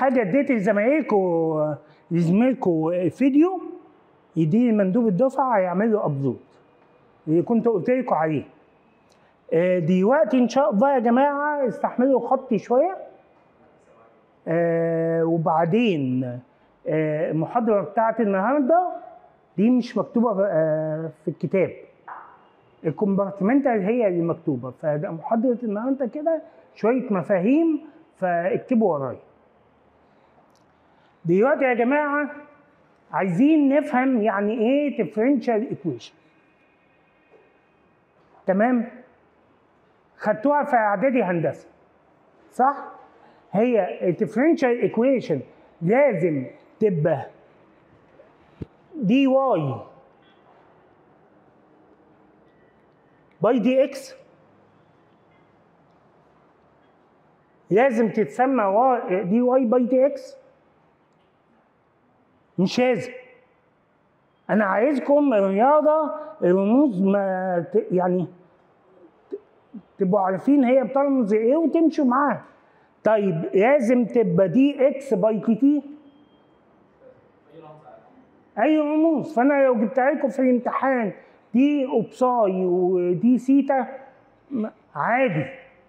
حاجه اديت لزمايلكم لزميلكم فيديو يديه مندوب الدفعه هيعمل له ابلود اللي كنت قلت لكم عليه آه، دلوقتي ان شاء الله يا جماعه استحملوا خطي شويه آه، وبعدين آه، المحاضره بتاعت النهارده دي مش مكتوبه آه، في الكتاب الكومبارتمنتال هي اللي مكتوبه فده محاضره النهارده كده شويه مفاهيم فاكتبوا ورايا دلوقتي يا جماعه عايزين نفهم يعني ايه differential equation تمام خدتوها في اعدادي هندسه صح هي differential equation لازم تبقى دي واي باي دي اكس لازم تتسمى واي دي واي باي دي اكس مش لازم انا عايزكم الرياضه الرموز ما ت... يعني ت- تبقوا عارفين هي بترمز ايه وتمشوا معاها طيب لازم تبقى دي اكس باي تي تي اي رموز فانا لو جبتها لكم في الامتحان دي اوبساي ودي سيتا م- عادي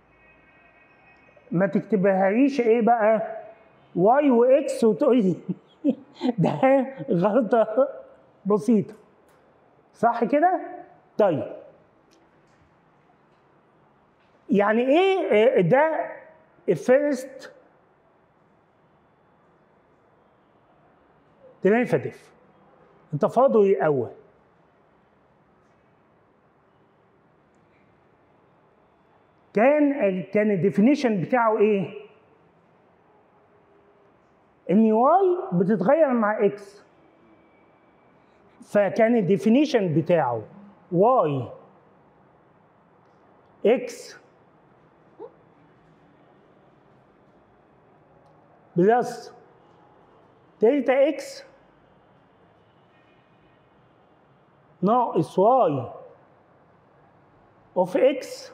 ما تكتبهاليش ايه بقى واي واكس وتقولي ده غلطه بسيطه صح كده طيب يعني ايه ده الفيرست ديريفاتيف التفاضل الاول كان كان الديفينيشن بتاعه ايه؟ ان واي بتتغير مع اكس فكان الديفينيشن بتاعه واي اكس بلس دلتا اكس ناقص واي اوف اكس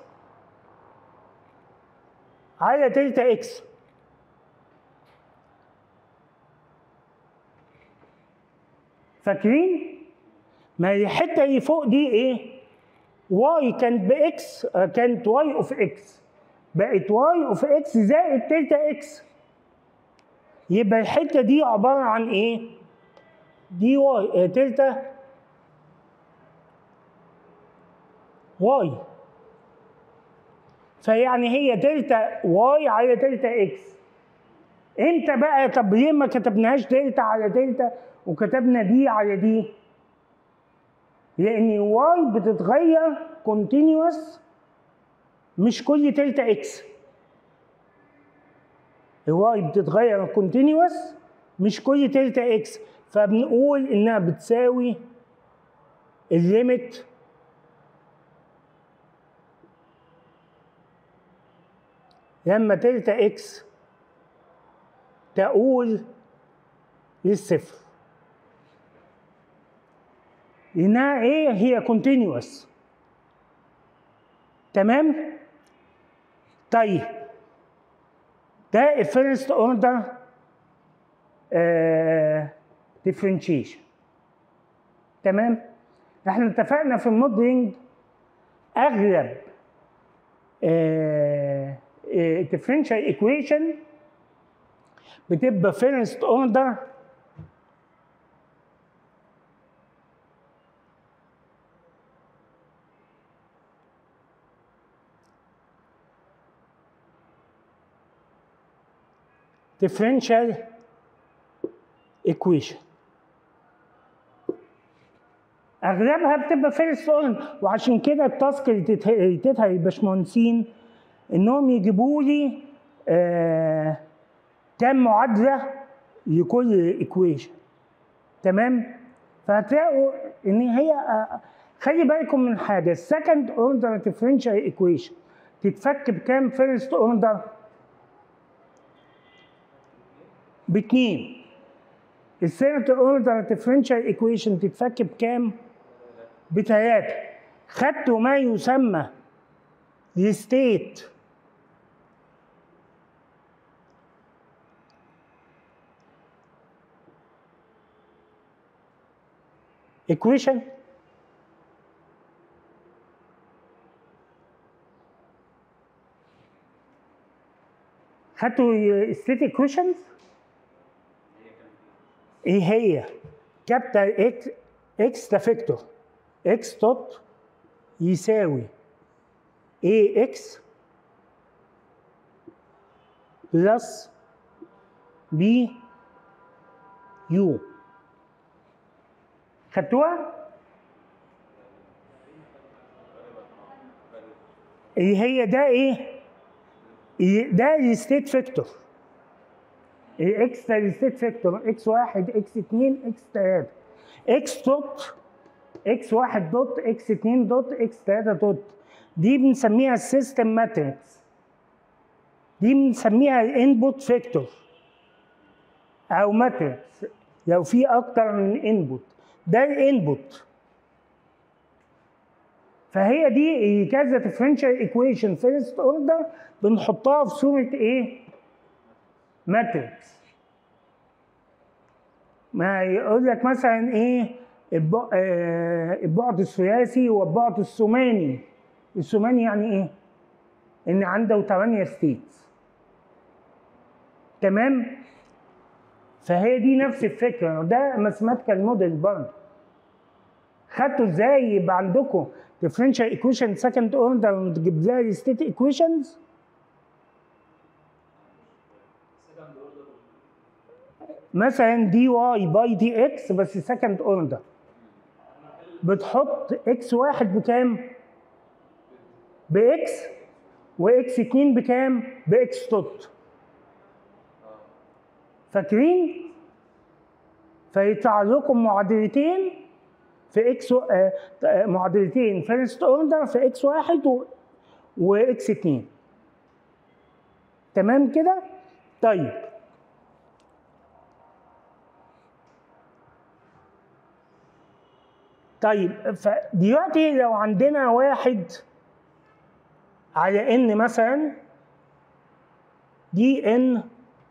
على دلتا اكس فاكرين؟ ما هي الحته اللي فوق دي ايه؟ واي كانت باكس آه، كانت واي اوف اكس بقت واي اوف اكس زائد دلتا اكس يبقى الحته دي عباره عن ايه؟ دي واي آه، دلتا واي فيعني هي دلتا واي على دلتا اكس امتى بقى طب ليه ما كتبناهاش دلتا على دلتا وكتبنا دي على دي لان واي بتتغير كونتينيوس مش كل دلتا اكس الواي بتتغير كونتينيوس مش كل دلتا اكس فبنقول انها بتساوي الليميت لما دلتا اكس تقول للصفر لانها ايه هي كونتينيوس تمام طيب ده الفيرست اوردر ديفرنشيشن تمام احنا اتفقنا في الموديلنج اغلب differential ايكويشن بتبقى فيرست اوردر differential equation اغلبها بتبقى فيرست اوردر وعشان كده التاسك اللي تت- اللي اديتها للباشمهندسين انهم يجيبوا لي آه كام معادله لكل ايكويشن تمام فهتلاقوا ان هي آه خلي بالكم من حاجه السكند اوردر ديفرنشال ايكويشن تتفك بكام فيرست اوردر باتنين الثيرد اوردر ديفرنشال ايكويشن تتفك بكام؟ بتلاته خدتوا ما يسمى الستيت equation خدتوا state equations ايه هي كابيتال اكس اكس ده فيكتور اكس دوت يساوي اي اكس بلس بي يو خدتوها؟ ايه هي ده ايه؟ إيه ده الستيت فيكتور اكس ده الستيت فيكتور اكس واحد اكس اتنين اكس تلاته اكس دوت اكس واحد دوت اكس اتنين دوت اكس تلاته دوت دي بنسميها السيستم ماتريكس دي بنسميها الانبوت فيكتور او ماتريكس لو في اكتر من انبوت ده الانبوت فهي دي كذا ديفرنشال ايكويشن فيرست اوردر بنحطها في صوره ايه؟ ماتريكس ما يقول لك مثلا ايه الب- آه، البعد الثلاثي والبعد الثماني الثماني يعني ايه؟ ان عنده 8 ستيتس تمام؟ فهي دي نفس الفكره ده ماثيماتيكال موديل برضه خدتوا ازاي يبقى عندكم differential equation second order وتجيب لها state equations مثلا دي واي باي دي اكس بس سكند اوردر بتحط اكس واحد بكام؟ باكس واكس اتنين بكام؟ باكس توت فاكرين؟ فيطلع لكم معادلتين في اكس و- آه، آه، معادلتين فيرست اوردر في اكس واحد و... واكس اتنين تمام كده؟ طيب طيب فدلوقتي لو عندنا واحد على ان مثلا دي ان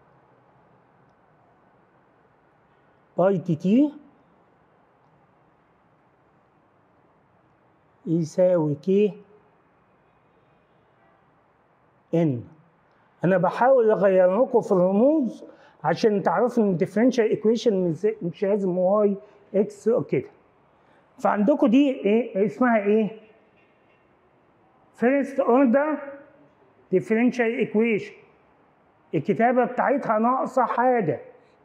باي تي تي يساوي كي ان انا بحاول اغير لكم في الرموز عشان تعرفوا ان الديفرنشال ايكويشن مش لازم واي اكس وكده فعندكم دي ايه اسمها ايه فيرست اوردر ديفرنشال ايكويشن الكتابه بتاعتها ناقصه حاجه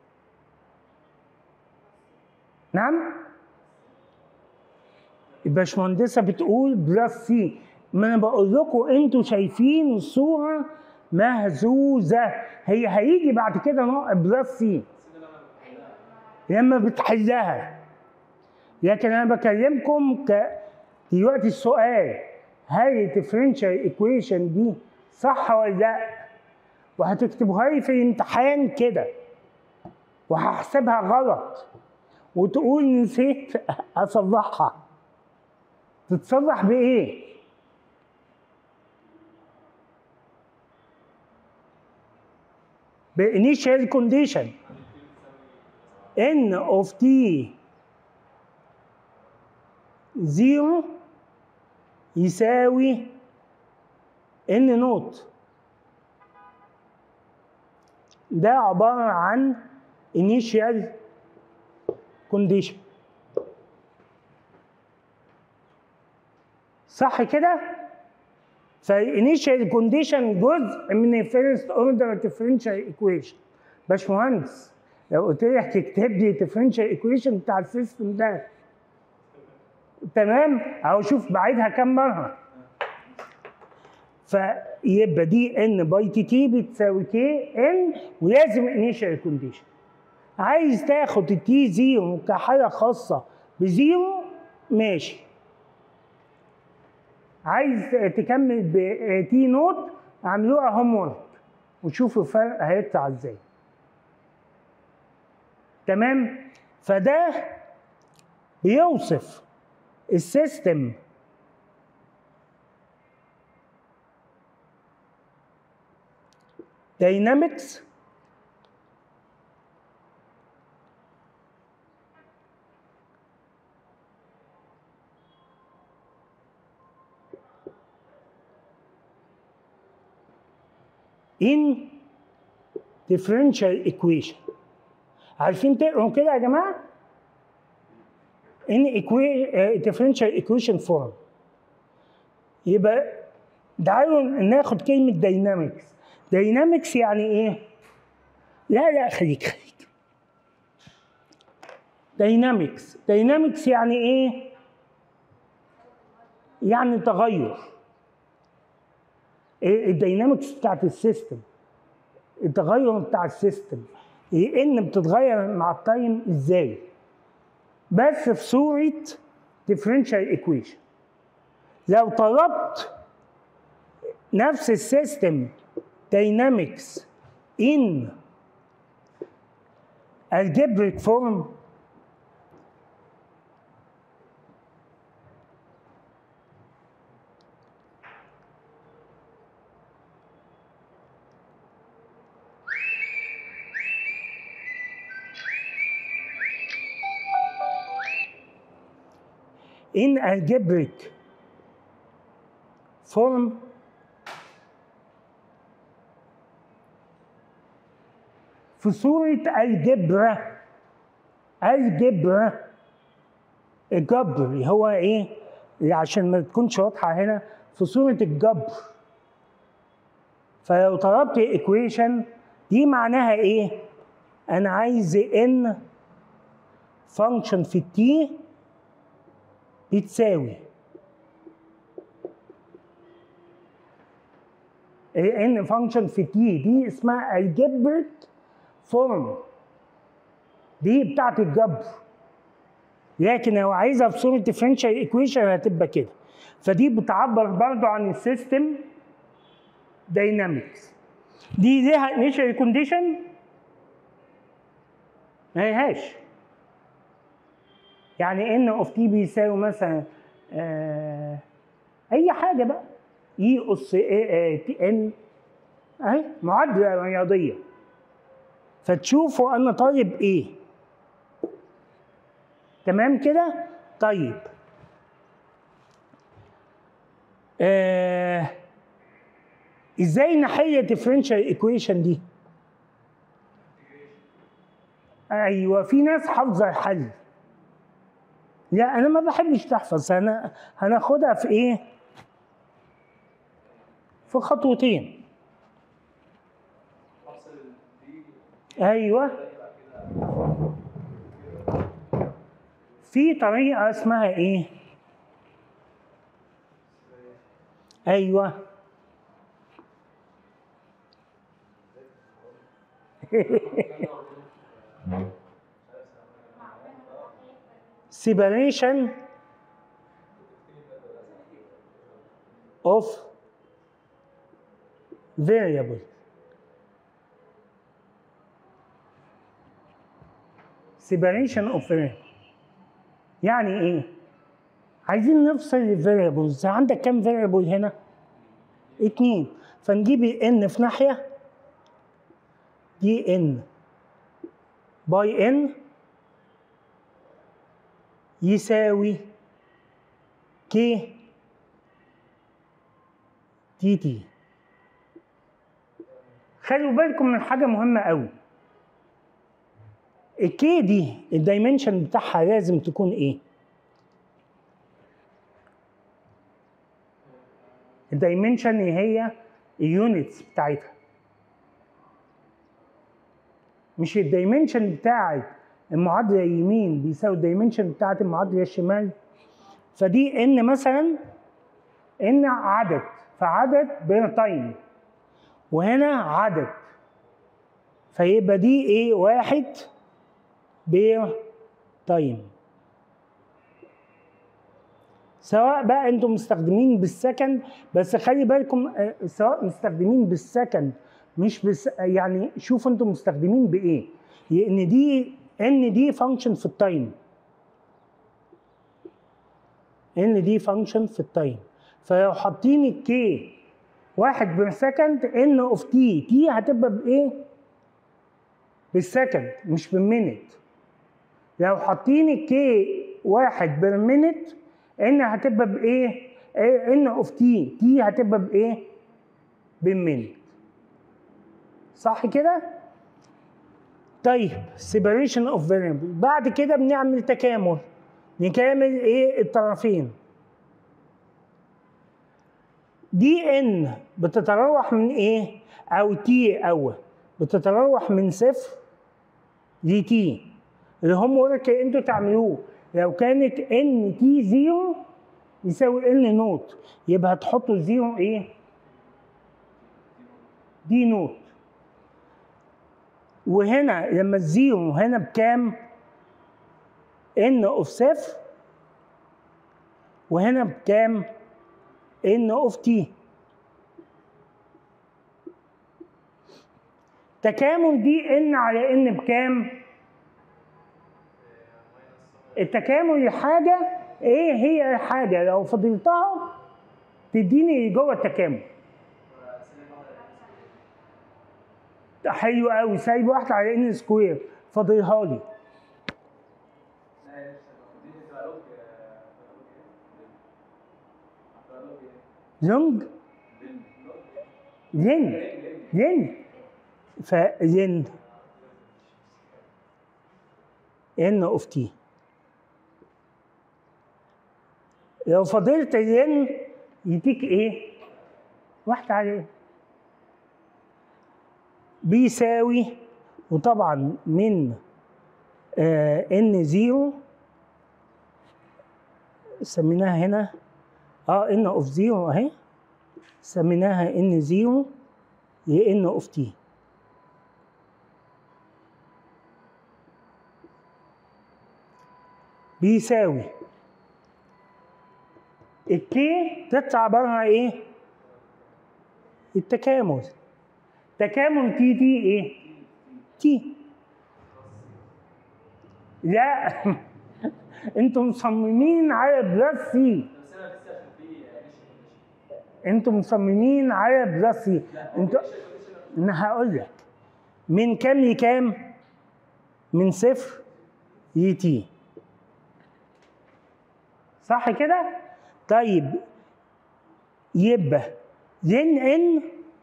نعم الباشمهندسه بتقول بلس سي ما انا بقول لكم انتوا شايفين الصوره مهزوزه هي هيجي بعد كده نوع بلس سي لما بتحلها لكن انا بكلمكم ك دلوقتي السؤال هل الديفرنشال ايكويشن دي صح ولا لا وهتكتبوها لي في الامتحان كده وهحسبها غلط وتقول نسيت اصلحها تتصلح بايه بانيشال كونديشن ان اوف تي زيرو يساوي ان نوت ده عبارة عن initial condition صح كده؟ فالانيشال كونديشن جزء من الفيرست اوردر ديفرنشال ايكويشن باشمهندس لو قلت لك اكتب لي الديفرنشال ايكويشن بتاع السيستم ده تمام اهو شوف بعيدها كم مره فيبقى دي ان باي تي تي بتساوي كي ان ولازم انيشال كونديشن عايز تاخد التي زيرو كحاله خاصه بزيرو ماشي عايز تكمل بتي نوت اعملوها هوم ورك وشوفوا الفرق هيطلع ازاي تمام فده بيوصف السيستم داينامكس in differential equation عارفين تقروا كده يا جماعه in equa- آه، differential equation form يبقى تعالوا ناخد كلمة داينامكس داينامكس يعني ايه؟ لا لا خليك خليك داينامكس داينامكس يعني ايه؟ يعني تغير إيه الداينامكس بتاعت السيستم التغير بتاع السيستم إيه ان بتتغير مع التايم ازاي بس في صورة differential equation لو طلبت نفس السيستم داينامكس in algebraic form in algebraic form في صورة الجبرة الجبرة الجبر هو ايه؟ عشان ما تكونش واضحة هنا في صورة الجبر فلو طلبت ايكويشن دي معناها ايه؟ انا عايز ان فانكشن في التي بتساوي ان فانكشن في تي دي اسمها الجبرت فورم دي بتاعت الجبر لكن لو عايزها في صوره ديفرنشال ايكويشن هتبقى كده فدي بتعبر برضو عن السيستم داينامكس دي ليها انيشال كونديشن ما لهاش يعني ان اوف تي بيساوي مثلا آه اي حاجه بقى اي اس تي ان اهي معادله رياضيه فتشوفوا انا طالب ايه تمام كده طيب آه ازاي نحل الديفرنشال ايكويشن دي ايوه في ناس حافظه الحل لا انا ما بحبش تحفظ انا هناخدها في ايه في خطوتين ايوه في طريقه اسمها ايه ايوه separation of variable separation of variable يعني ايه عايزين نفصل الفاريبلز عندك كام فاريبل هنا اتنين فنجيب ان في ناحيه دي ان باي ان يساوي كي تي تي خلوا بالكم من حاجة مهمة قوي الكي دي الدايمنشن بتاعها لازم تكون ايه؟ الدايمنشن هي اليونتس بتاعتها مش الدايمنشن بتاعت المعادله يمين بيساوي الدايمنشن بتاعت المعادله الشمال فدي ان مثلا ان عدد فعدد بين تايم وهنا عدد فيبقى دي ايه واحد بين تايم سواء بقى انتم مستخدمين بالسكند بس خلي بالكم آه، سواء مستخدمين بالسكند مش بس يعني شوفوا انتم مستخدمين بايه لان دي ان دي فانكشن في التايم ان دي فانكشن في التايم فلو حاطين الكي واحد بير سكند ان اوف تي تي هتبقى بايه؟ بالسكند مش بالمينت لو حاطين الكي واحد بير مينت ان هتبقى بايه؟ ان اوف تي تي هتبقى بايه؟ بالمينت صح كده طيب separation of variable بعد كده بنعمل تكامل نكامل ايه الطرفين دي ان بتتراوح من ايه او تي اول بتتراوح من صفر لتي الهوم ورك انتوا تعملوه لو كانت ان تي زيرو يساوي ان نوت يبقى هتحطوا زيرو ايه دي نوت وهنا لما الزيرو هنا بكام ان اوف صفر وهنا بكام ان اوف تي تكامل دي ان على ان بكام التكامل الحاجة ايه هي الحاجة لو فضلتها تديني جوه التكامل حلو قوي سايب واحدة على ان سكوير فاضلها لي لونج لين لين فلين ان اوف تي لو فضلت لين يديك ايه واحدة على ايه بيساوي وطبعا من آه ان زيرو سميناها هنا اه ان اوف زيرو اهي سميناها ان زيرو هي ان اوف تي بيساوي الكي تطلع عبارة عن ايه؟ التكامل تكامل تي تي ايه؟ تي لا انتوا مصممين على بلس سي انتوا مصممين على بلس سي انتوا انا هقول لك من كام لكام؟ من صفر لتي صح كده؟ طيب يبقى ين ان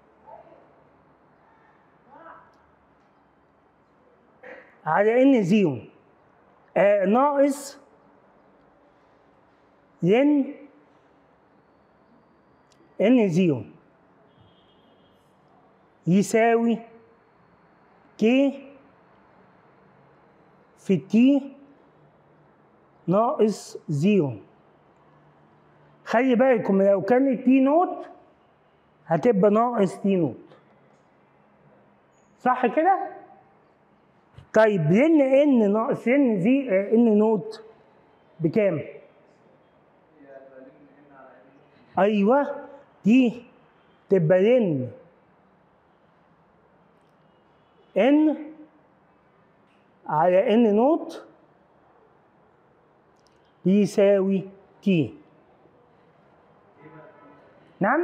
على ان زيرو آه ناقص ين ان زيرو يساوي كي في تي ناقص زيرو خلي بالكم لو كانت تي نوت هتبقى ناقص تي نوت صح كده؟ طيب لان ان ناقص ان زي ان نوت بكام؟ ايوه دي تبقى لن ان على ان نوت بيساوي تي نعم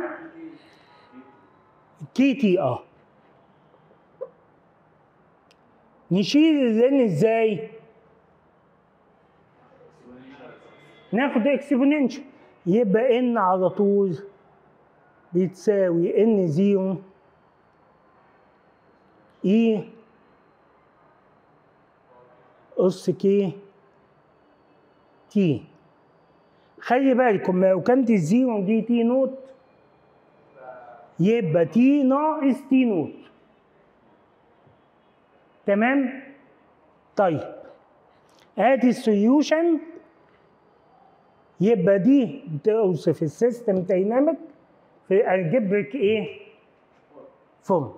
تي تي اه نشيل اللين ازاي ناخد اكسبوننشال يبقى ان على طول بتساوي ان زيرو اي اس كي تي خلي بالكم لو كانت الزيرو دي تي نوت يبقى تي ناقص تي نوت تمام طيب ادي السوليوشن يبقى دي بتوصف السيستم دايناميك في الجبريك ايه فورم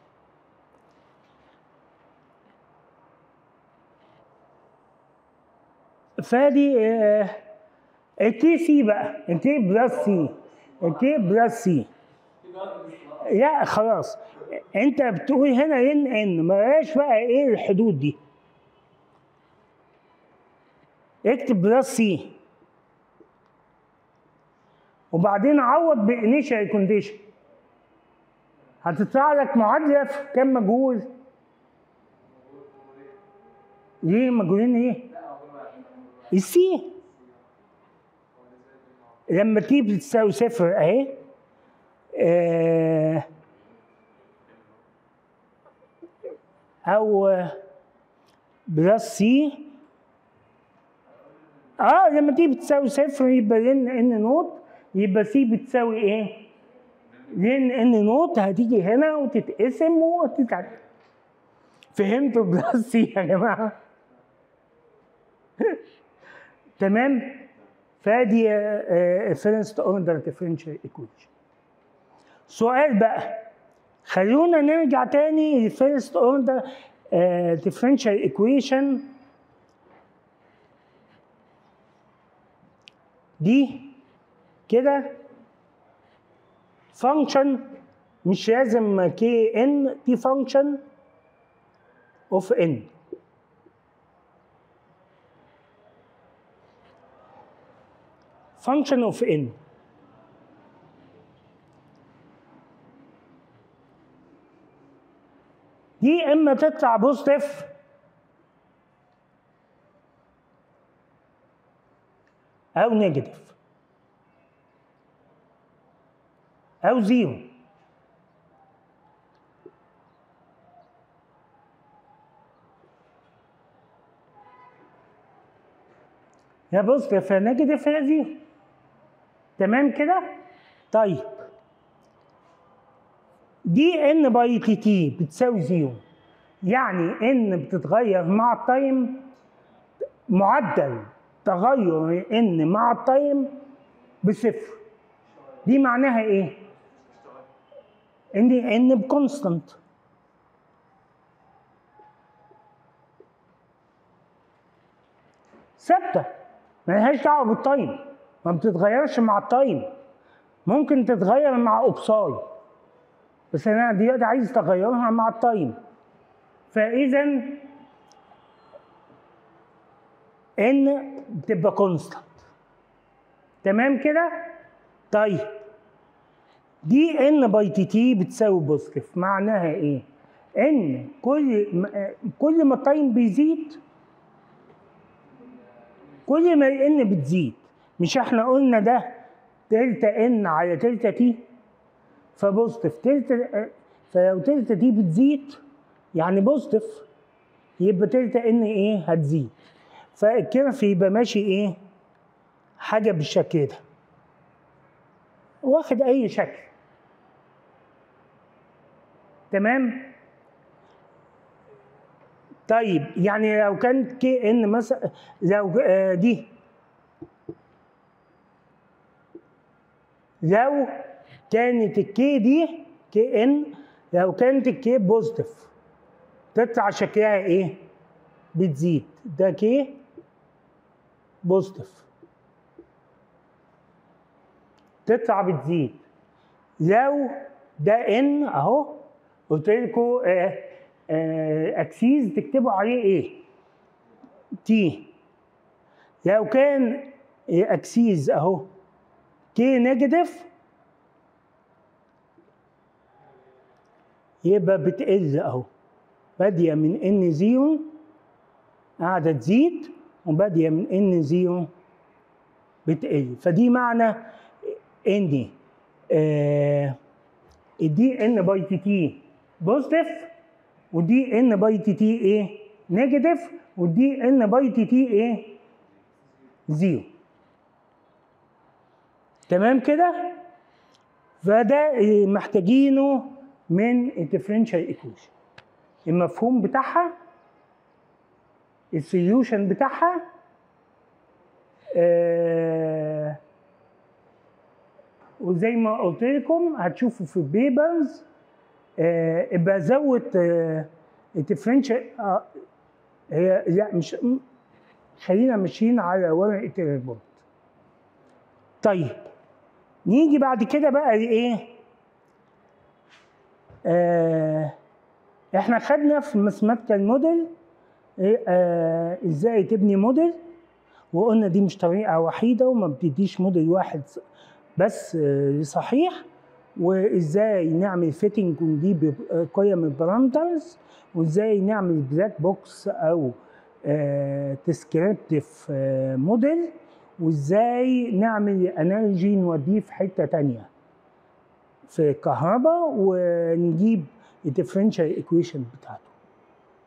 فادي آه التي سي بقى التي بلس سي التي بلس سي لا خلاص انت بتقول هنا ان ان ما بقاش بقى ايه الحدود دي اكتب بلس سي وبعدين عوض بانيشال كونديشن هتطلع لك معادله في كام مجهول ليه مجهولين ايه السي لما تي بتساوي صفر اهي آه او بلس سي اه لما دي بتساوي صفر يبقى لن ان نوت يبقى سي بتساوي ايه؟ لن ان نوت هتيجي هنا وتتقسم وتتعدل فهمتوا بلس سي يا جماعه؟ تمام؟ فادي فيرست اوردر ديفرنشال ايكويشن سؤال بقى خلونا نرجع تاني لفيرست اوردر ديفرنشال ايكويشن دي كده فانكشن مش لازم كي ان دي فانكشن اوف ان function of n دي اما تطلع بوزيتيف او نيجاتيف او زيرو يا بوزيتيف يا نيجاتيف يا زيرو تمام كده طيب دي ان باي تي تي بتساوي زيرو يعني ان بتتغير مع التايم معدل تغير ان مع التايم بصفر دي معناها ايه ان ان بكونستنت ثابته ملهاش دعوه بالتايم ما بتتغيرش مع التايم ممكن تتغير مع اوبساي بس انا دلوقتي عايز تغيرها مع التايم فاذا ان بتبقى كونستانت تمام كده طيب دي ان باي تي تي بتساوي بوزيتيف معناها ايه ان كل ما كل ما التايم بيزيد كل ما الان بتزيد مش احنا قلنا ده تلتا ان على تلتا تي فبوزيتيف تلتا فلو تلتا تي بتزيد يعني بوزيتيف يبقى تلتا ان ايه هتزيد فالكرف يبقى ماشي ايه حاجه بالشكل ده واخد اي شكل تمام طيب يعني لو كانت كي ان مثلا لو آه دي لو كانت الكي دي كي ان لو كانت الكي بوزيتيف تطلع شكلها ايه؟ بتزيد ده كي بوزيتيف تطلع بتزيد لو ده ان اهو قلت لكم آه آه اكسيز تكتبوا عليه ايه؟ تي لو كان اكسيز اهو كي نيجاتيف يبقى بتقل اهو باديه من ان زيرو قاعده تزيد وباديه من ان زيرو بتقل فدي معنى ان آه دي ان باي تي تي بوزيتيف ودي ان باي تي تي ايه نيجاتيف ودي ان باي تي تي ايه زيرو تمام كده فده محتاجينه من الديفرنشال ايكويشن المفهوم بتاعها السوليوشن بتاعها آه وزي ما قلت لكم هتشوفوا في البيبرز آه ابقى زود آه الديفرنشال آه هي لا مش خلينا ماشيين على ورقه الريبورت طيب نيجي بعد كده بقى لايه آه احنا خدنا في ماثيماتيكال موديل إيه آه ازاي تبني موديل وقلنا دي مش طريقه وحيده وما بتديش موديل واحد بس آه صحيح وازاي نعمل فيتنج ونجيب قيم البارامترز وازاي نعمل بلاك بوكس او ديسكريبتيف موديل وازاي نعمل انرجي نوديه في حته تانية في الكهرباء ونجيب الديفرنشال ايكويشن بتاعته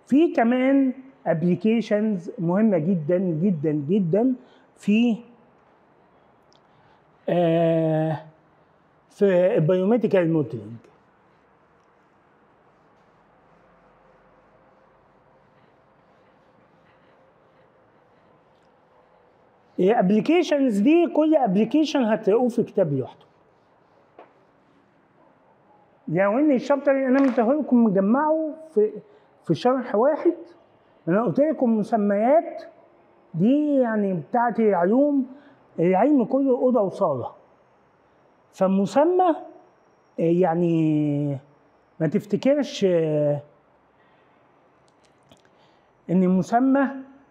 في كمان ابلكيشنز مهمه جدا جدا جدا في آه في البيوميديكال موديلنج الابلكيشنز دي كل ابلكيشن هتلاقوه في كتاب لوحده لو ان الشابتر اللي انا مديه لكم مجمعه في في شرح واحد انا قلت لكم مسميات دي يعني بتاعت العلوم العلم كله اوضه وصاله فمسمى يعني ما تفتكرش ان مسمى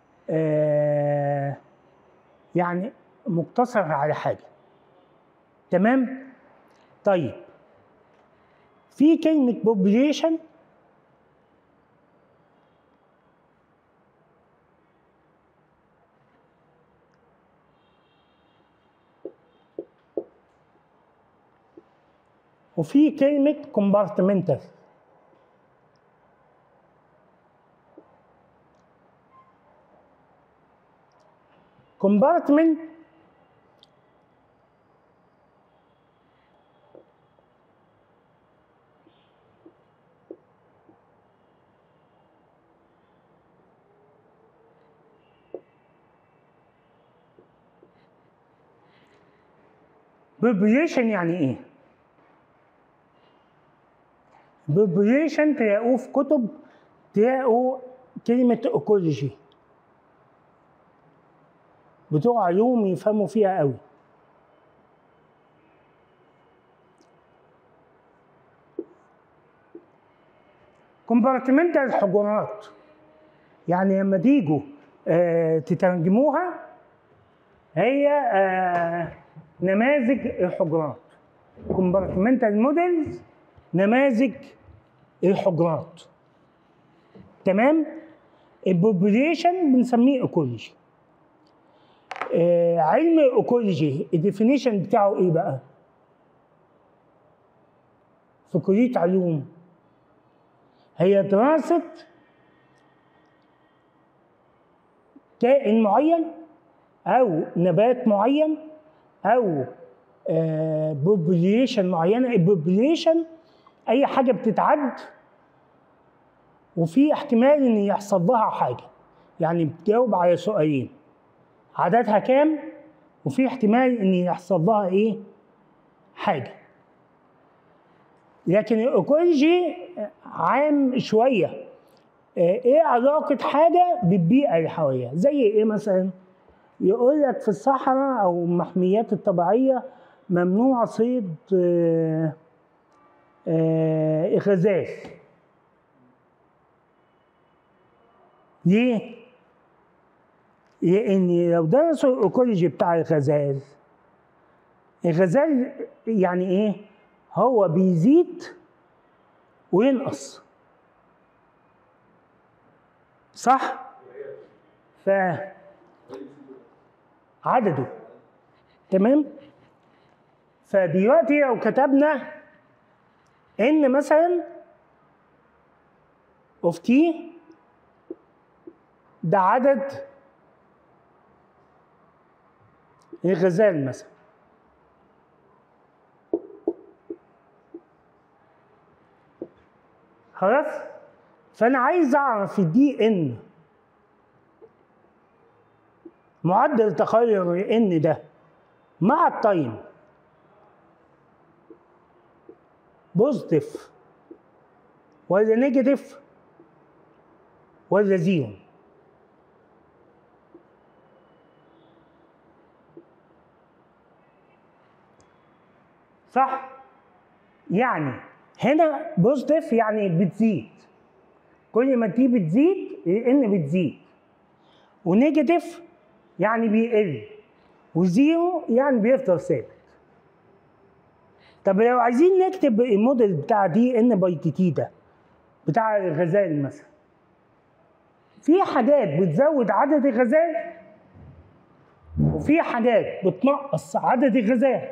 يعني مقتصر على حاجه تمام طيب في كلمه population وفي كلمة compartmental compartment population يعني ايه؟ population تلاقوه في كتب تلاقوا كلمة ايكولوجي بتوع علوم يفهموا فيها قوي كومبارتمنتال الحجرات يعني لما تيجوا آه تترجموها هي آه نماذج الحجرات كومبارتمنتال موديلز نماذج الحجرات تمام البوبوليشن بنسميه ايكولوجي آه علم الايكولوجي الديفينيشن بتاعه ايه بقى في كليه علوم هي دراسه كائن معين او نبات معين او بوبوليشن معينه البوبوليشن اي حاجه بتتعد وفي احتمال ان يحصل لها حاجه يعني بتجاوب على سؤالين عددها كام وفي احتمال ان يحصل لها ايه حاجه لكن الايكولوجي عام شويه ايه علاقه حاجه بالبيئه اللي حواليها زي ايه مثلا يقول لك في الصحراء او المحميات الطبيعيه ممنوع صيد آه آه غزال ليه؟ لأن لو درسوا الإيكولوجي بتاع الغزال الغزال يعني إيه؟ هو بيزيد وينقص صح؟ ف عدده تمام؟ فدلوقتي لو كتبنا ان مثلا اوف تي ده عدد الغزال مثلا خلاص فانا عايز اعرف الدي ان معدل تغير ان ده مع التايم بوزيتيف ولا نيجاتيف ولا زيرو صح يعني هنا بوزيتيف يعني بتزيد كل ما تي بتزيد ان بتزيد ونيجاتيف يعني بيقل وزيرو يعني بيفضل ثابت طب لو عايزين نكتب الموديل بتاع دي ان باي تي تي ده بتاع الغزال مثلا في حاجات بتزود عدد الغزال وفي حاجات بتنقص عدد الغزال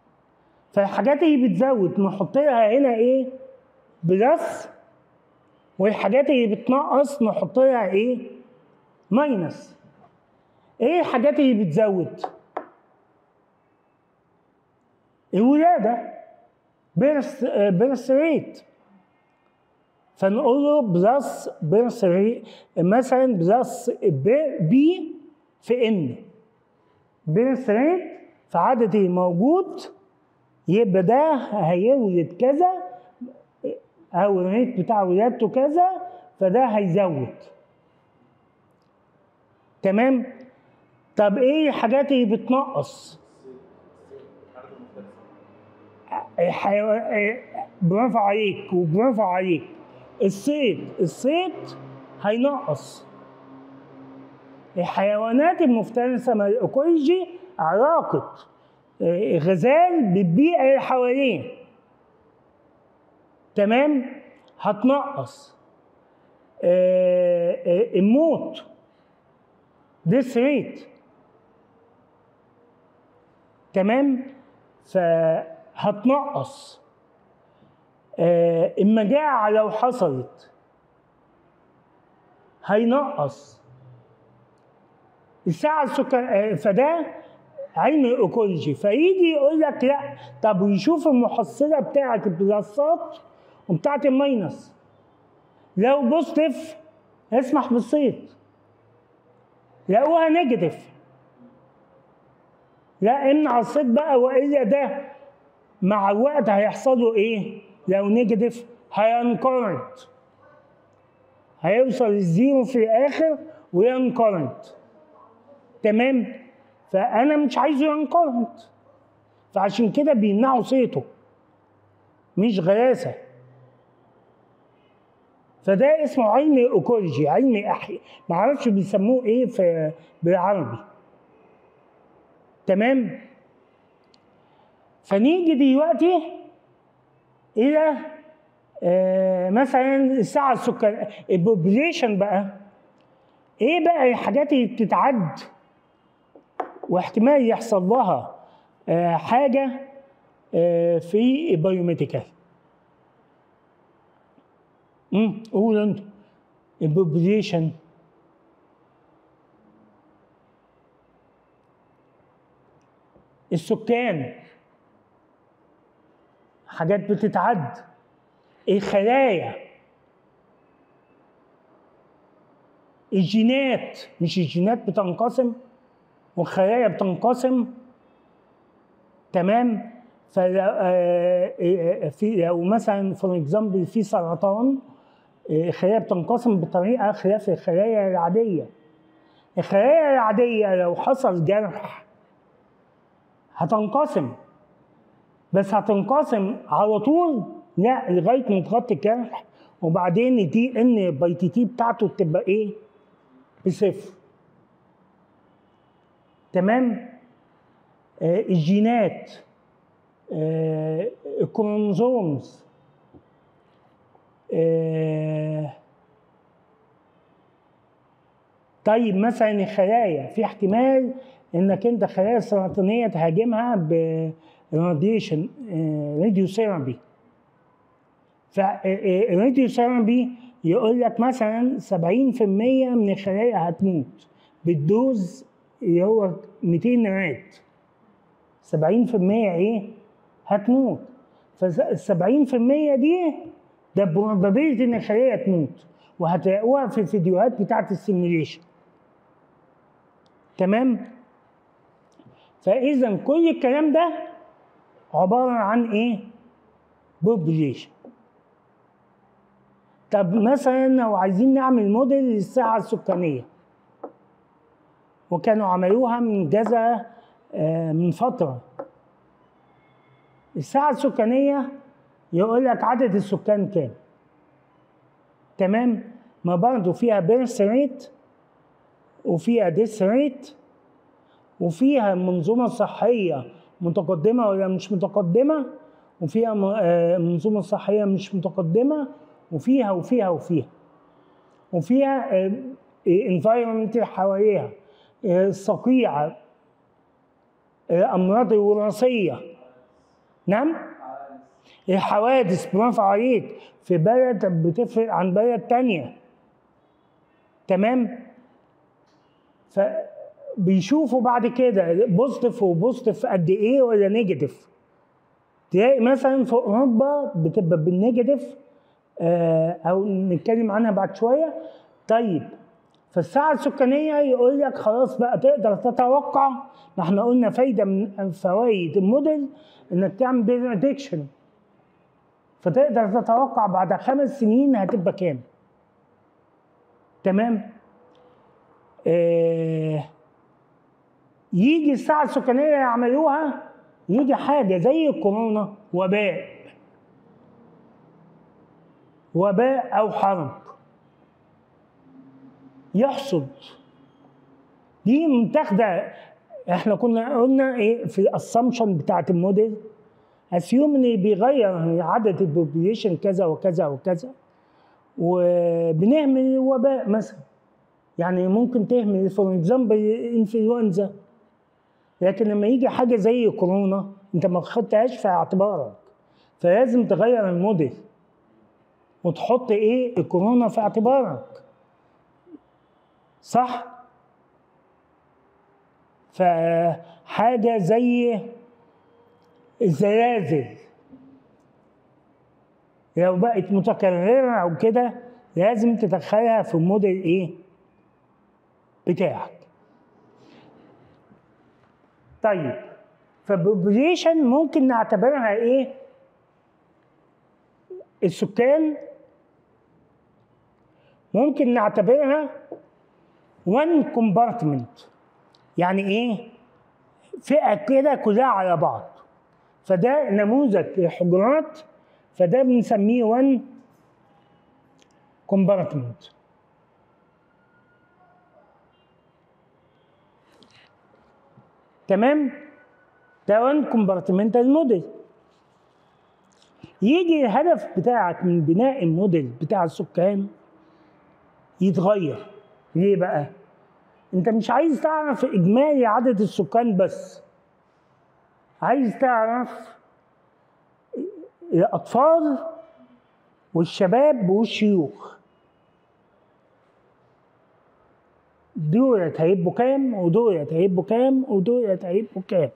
فالحاجات اللي بتزود نحط لها هنا ايه بلس والحاجات اللي بتنقص نحط لها ايه ماينس ايه الحاجات اللي بتزود الولاده بيرث بيرث ريت فنقول له بلس بيرث ريت مثلا بلس بي في ان بيرث ريت في عدد الموجود يبقى ده هيولد كذا او الريت بتاع ولادته كذا فده هيزود تمام طب ايه الحاجات اللي بتنقص الحيوان برافو عليك وبرافو عليك الصيد الصيد هينقص الحيوانات المفترسه مع الايكولوجي علاقه آه، غزال بالبيئه اللي حواليه تمام هتنقص آه، آه، الموت ديس ريت تمام فهتنقص آه، المجاعة لو حصلت هينقص الساعة السكر فده علم الايكولوجي فيجي يقول لك لا طب ويشوف المحصلة بتاعة البلاسات وبتاعة الماينس لو بوزيتيف اسمح بالصيد لقوها نيجاتيف لا امنع الصيد بقى والا ده مع الوقت هيحصل له ايه؟ لو نيجاتيف هينقرض هيوصل الزيرو في الاخر وينقرض تمام؟ فانا مش عايزه ينقرض فعشان كده بيمنعوا صيته مش غلاسه فده اسمه علم ايكولوجي علم احياء معرفش بيسموه ايه في بالعربي تمام فنيجي دلوقتي الى آه مثلا الساعه السكر البوبليشن بقى ايه بقى الحاجات اللي بتتعد واحتمال يحصل لها آه حاجه آه في البيوميديكال امم قول انت البوبليشن السكان حاجات بتتعد الخلايا الجينات مش الجينات بتنقسم والخلايا بتنقسم تمام فلو آه، آه، في لو مثلا فور اكزامبل في سرطان آه، الخلايا بتنقسم بطريقه خلاف الخلايا العاديه الخلايا العاديه لو حصل جرح هتنقسم بس هتنقسم على طول لا لغايه ما تغطي الجرح وبعدين الدي ان باي تي تي بتاعته تبقى ايه؟ بصفر تمام؟ آه الجينات آه الكروموزومز آه طيب مثلا الخلايا في احتمال انك انت خلايا سرطانيه تهاجمها براديشن راديو ثيرابي فالراديو ثيرابي يقول لك مثلا 70% من الخلايا هتموت بالدوز اللي هو 200 رات 70% ايه هتموت فال 70% دي ده probability ان الخليه تموت وهتلاقوها في الفيديوهات بتاعت السيميوليشن تمام فاذا كل الكلام ده عباره عن ايه بوبليشن طب مثلا لو عايزين نعمل موديل للساعه السكانيه وكانوا عملوها من جزء آه، من فتره الساعه السكانيه يقول لك عدد السكان كام تمام ما برضه فيها بيرث ريت وفيها ديس ريت وفيها منظومة صحية متقدمة ولا مش متقدمة وفيها م- آه، منظومة صحية مش متقدمة وفيها وفيها وفيها وفيها انفايرمنت اللي حواليها آه، الصقيع الأمراض الوراثية نعم الحوادث برافو عليك في بلد بتفرق عن بلد تانية تمام فبيشوفوا بعد كده بوزيتيف وبوزيتيف قد ايه ولا نيجاتيف تلاقي مثلا في اوروبا بتبقى بالنيجاتيف آه، او نتكلم عنها بعد شويه طيب فالساعة السكانية يقول لك خلاص بقى تقدر تتوقع ما احنا قلنا فايدة من فوائد الموديل انك تعمل بريدكشن فتقدر تتوقع بعد خمس سنين هتبقى كام تمام آه يجي الساعة السكانية يعملوها يجي حاجة زي الكورونا وباء وباء أو حرب يحصد دي متاخدة احنا كنا قلنا ايه في الاسامبشن بتاعت الموديل اسيوم ان بيغير عدد البوبيليشن كذا وكذا وكذا وبنعمل الوباء مثلا يعني ممكن تهمل فور اكزامبل انفلونزا لكن لما يجي حاجه زي كورونا انت ما خدتهاش في اعتبارك فلازم تغير الموديل وتحط ايه الكورونا في اعتبارك صح فحاجه زي الزلازل لو بقت متكررة أو كده لازم تدخلها في الموديل إيه؟ بتاعك. طيب فبوبوليشن ممكن نعتبرها إيه؟ السكان ممكن نعتبرها وان كومبارتمنت يعني ايه؟ فئه كده كلها على بعض فده نموذج للحجرات فده بنسميه وان كومبارتمنت تمام ده وان كومبارتمنتال موديل يجي الهدف بتاعك من بناء الموديل بتاع السكان يتغير ليه بقى انت مش عايز تعرف اجمالي عدد السكان بس عايز تعرف الأطفال والشباب والشيوخ دولت هيبقوا كام ودولت هيبقوا كام ودولت هيبقوا كام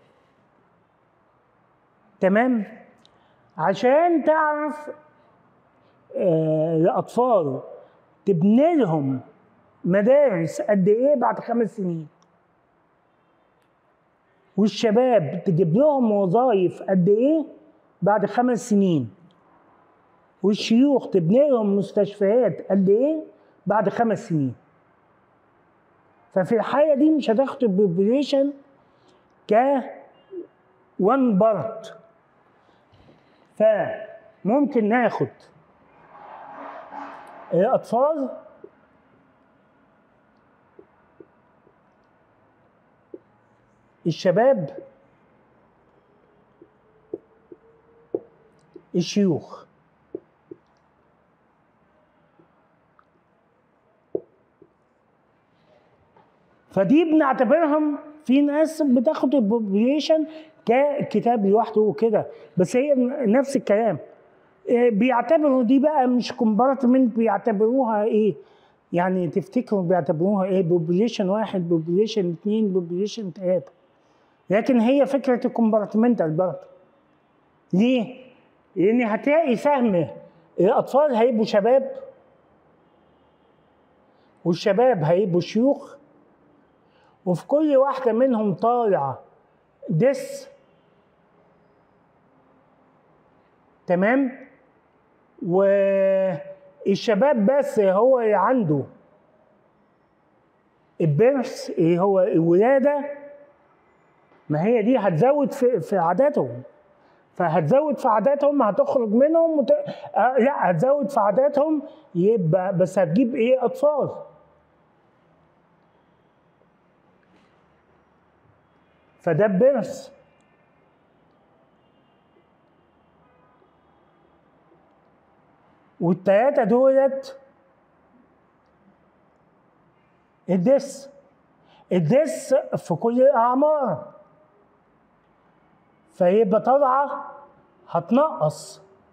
تمام عشان تعرف آه الأطفال تبني لهم مدارس قد إيه بعد خمس سنين والشباب تجيب لهم وظائف قد ايه بعد خمس سنين والشيوخ تبني لهم مستشفيات قد ايه بعد خمس سنين ففي الحالة دي مش هتاخد البوبوليشن ك وان بارت فممكن ناخد الأطفال الشباب الشيوخ فدي بنعتبرهم في ناس بتاخد البوبوليشن ككتاب لوحده وكده بس هي نفس الكلام بيعتبروا دي بقى مش كومبارتمنت بيعتبروها ايه يعني تفتكروا بيعتبروها ايه بوبوليشن واحد بوبوليشن اثنين بوبوليشن ثلاثة لكن هي فكرة الكومبارتمنتال برضه ليه؟ لأن هتلاقي سهم الأطفال هيبقوا شباب والشباب هيبقوا شيوخ وفي كل واحدة منهم طالع دس تمام والشباب بس هو اللي عنده البرس اللي هو الولادة ما هي دي هتزود في, في عاداتهم فهتزود في عاداتهم هتخرج منهم وت... آه لا هتزود في عاداتهم يبقى بس هتجيب ايه اطفال فده البرس والتلاتة دولت الدس الدس في كل الأعمار فيبقى طالعة هتنقص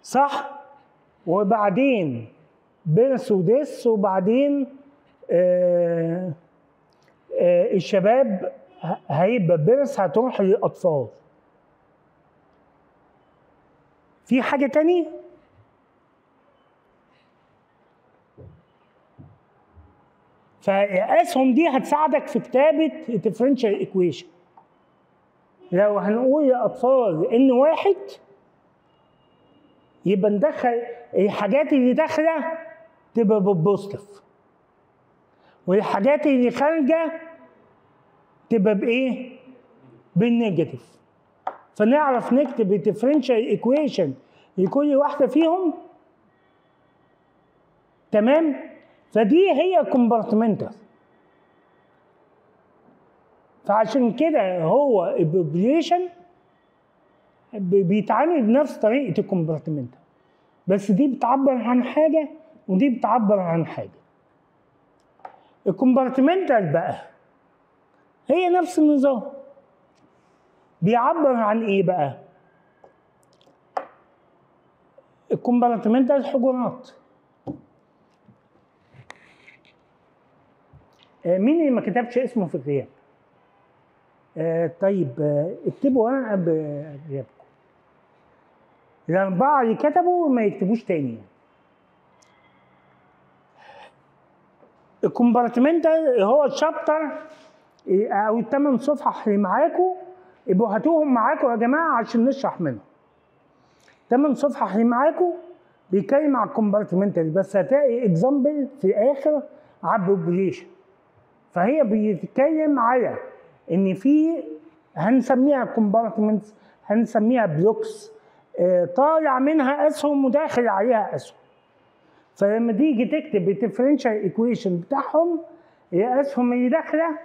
صح وبعدين بيرث وديس وبعدين آه آه الشباب ه- هيبقى بيرث هتروح للاطفال في حاجه تانية فالاسهم دي هتساعدك في كتابه الديفرنشال ايكويشن لو هنقول لاطفال ان واحد يبقى ندخل الحاجات اللي داخله تبقى بالبوزيتيف والحاجات اللي خارجه تبقى بايه؟ بالنيجاتيف فنعرف نكتب الديفرنشال ايكويشن لكل واحده فيهم تمام فدي هي كومبارتمنتال فعشان كده هو البوبليشن بيتعامل بنفس طريقه الكومبارتمنتال بس دي بتعبر عن حاجه ودي بتعبر عن حاجه الكومبارتمنتال بقى هي نفس النظام بيعبر عن ايه بقى الكومبارتمنتال حجرات آه، مين اللي ما كتبش اسمه في الغياب آه، طيب آه، اكتبوا ورقه بغيابكم الاربعه اللي كتبوا ما يكتبوش تاني يعني. الكومبارتمنتال هو الشابتر او الثمان صفح اللي معاكم يبقوا هاتوهم معاكم يا جماعه عشان نشرح منهم ثمان صفح اللي معاكم بيتكلم على الكومبارتمنتال بس هتلاقي اكزامبل في الاخر على البوبليشن فهي بيتكلم على ان في هنسميها كومبارتمنتس هنسميها بلوكس آه، طالع منها اسهم وداخل عليها اسهم فلما تيجي تكتب الديفرنشال ايكويشن بتاعهم الاسهم اللي داخله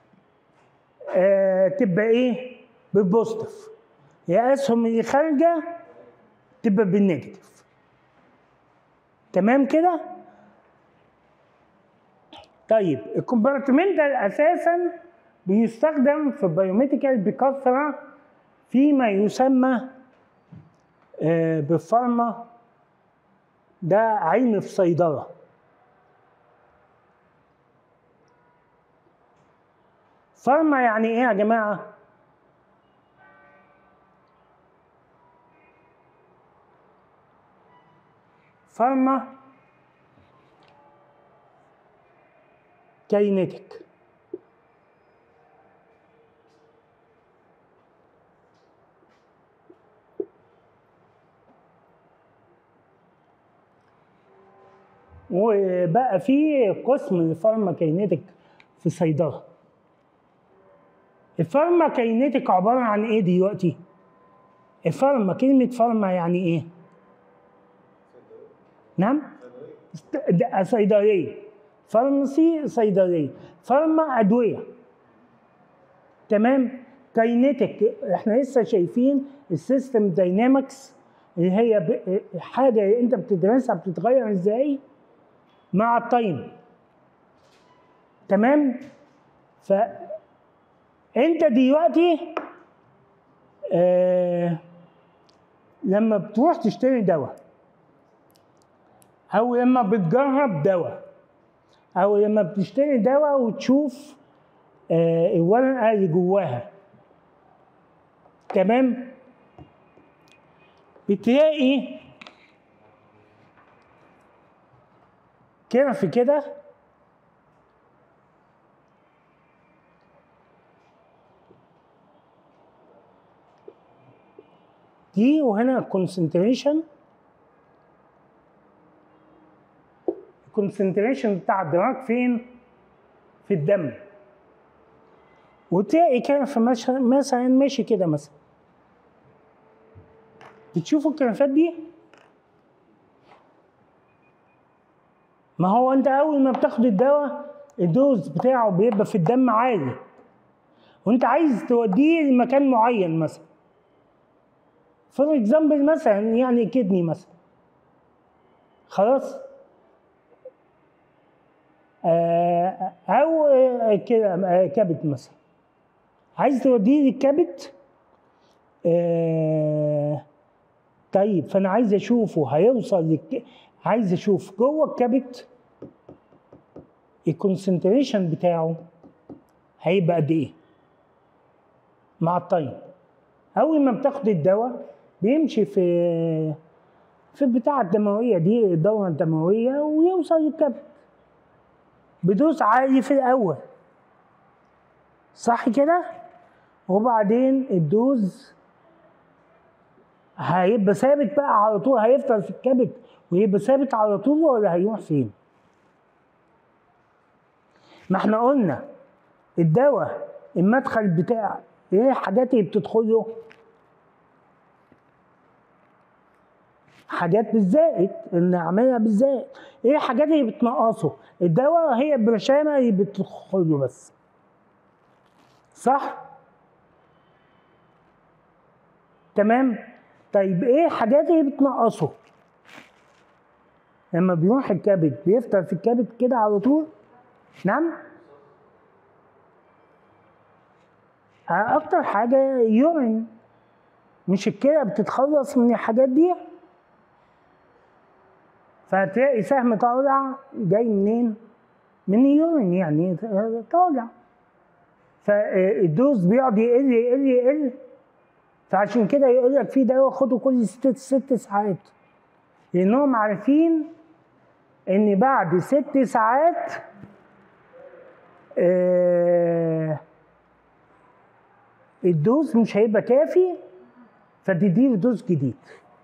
آه تبقى ايه؟ بالبوزيتيف يا اسهم اللي خارجه تبقى بالنيجاتيف تمام كده؟ طيب الكومبارتمنتال اساسا بيستخدم في البيوميديكال بكثره فيما يسمى آه، بالفارما ده علم في صيدله فارما يعني ايه يا جماعه فارما كاينيتيك وبقى في قسم الفارماكينيتيك في صيدله الفارماكينيتيك عباره عن ايه دلوقتي الفارما كلمه فارما يعني ايه نعم است- ده صيدليه فارماسي صيدليه فارما ادويه تمام كاينيتيك احنا لسه شايفين السيستم داينامكس اللي هي ب- حاجه انت بتدرسها بتتغير ازاي مع التايم تمام فانت دلوقتي آه لما بتروح تشتري دواء او لما بتجرب دواء او لما بتشتري دواء وتشوف آه الورقه اللي جواها تمام بتلاقي كده في كده دي وهنا الكونسنتريشن الكونسنتريشن بتاع الدراج فين؟ في الدم وتلاقي كده في مش- مثلا ماشي كده مثلا بتشوفوا الكرافات دي؟ ما هو انت اول ما بتاخد الدواء الدوز بتاعه بيبقى في الدم عالي وانت عايز توديه لمكان معين مثلا فور اكزامبل مثلا يعني كدني مثلا خلاص آه، او آه، كده آه، كبد مثلا عايز توديه للكبد آه، طيب فانا عايز اشوفه هيوصل لك عايز اشوف جوه الكبد الكونسنتريشن بتاعه هيبقى قد ايه مع التايم اول ما بتاخد الدواء بيمشي في في البتاعة الدموية دي الدورة الدموية ويوصل للكبد بدوس عالي في الأول صح كده؟ وبعدين الدوز هيبقى ثابت بقى على طول هيفضل في الكبد ويبقى ثابت على طول ولا هيروح فين؟ ما احنا قلنا الدواء المدخل بتاع ايه الحاجات اللي بتدخله حاجات بالزائد اللي نعملها بالزائد ايه الحاجات اللي بتنقصه الدواء هي البرشامه اللي بتدخله بس صح تمام طيب ايه الحاجات اللي بتنقصه لما بيروح الكبد بيفطر في الكبد كده على طول نعم اكتر حاجه يورين مش الكلى بتتخلص من الحاجات دي فهتلاقي سهم طالع جاي منين من اليورين يعني طالع فالدوز بيقعد يقل يقل يقل فعشان كده يقول لك في دواء خده كل ست ست ساعات لانهم عارفين ان بعد ست ساعات آه الدوز مش هيبقى كافي فتديله دوز جديد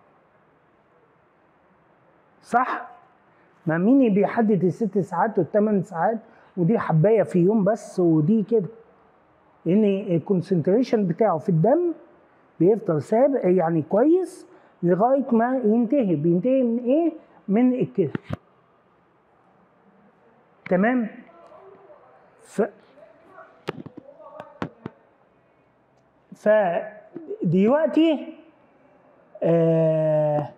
صح؟ ما مين اللي بيحدد الست ساعات والثمان ساعات ودي حبايه في يوم بس ودي كده ان الكونسنتريشن بتاعه في الدم بيفضل ثابت يعني كويس لغايه ما ينتهي بينتهي من ايه؟ من الكده تمام؟ ف فدلوقتي آه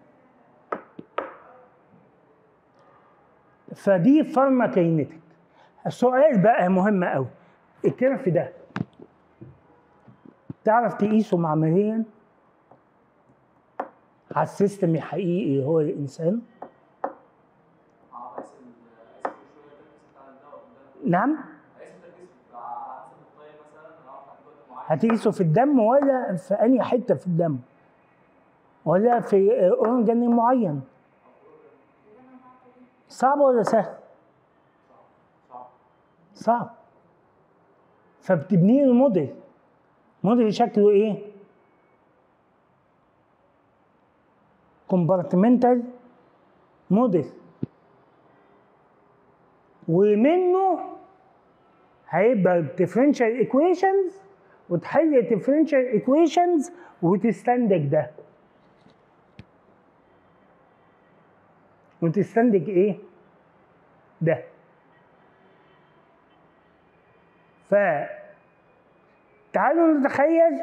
فدي فارماكينيتك السؤال بقى مهم قوي الكرف ده تعرف تقيسه معمليا على السيستم الحقيقي هو الانسان نعم هتقيسه في الدم ولا في أي حتة في الدم ولا في أورجان معين صعب ولا سهل صعب فبتبني له موديل موديل شكله ايه كومبارتمنتال موديل ومنه هيبقى differential ايكويشنز وتحل differential ايكويشنز وتستنتج ده وتستنتج ايه ده ف تعالوا نتخيل